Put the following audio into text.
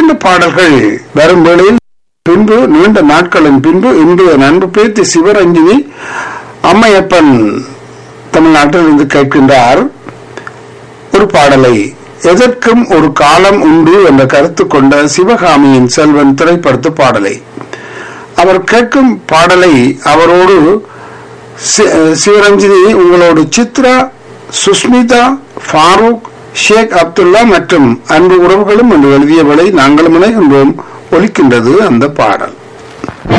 இரண்டு பாடல்கள் வரும் வேளையில் பின்பு நீண்ட நாட்களின் பின்பு இன்று நண்பு பேத்தி சிவரஞ்சினி அம்மையப்பன் தமிழ்நாட்டில் இருந்து கேட்கின்றார் ஒரு பாடலை எதற்கும் ஒரு காலம் உண்டு என்ற கருத்து கொண்ட சிவகாமியின் செல்வன் திரைப்படத்து பாடலை அவர் கேட்கும் பாடலை அவரோடு சி- சிவரஞ்சினி உங்களோடு சித்ரா சுஸ்மிதா ஃபாரூக் ஷேக் அப்துல்லா மற்றும் அன்பு உறவுகளும் என்று எழுதியவளை நாங்களும் இணைகின்றோம் ஒலிக்கின்றது அந்த பாடல்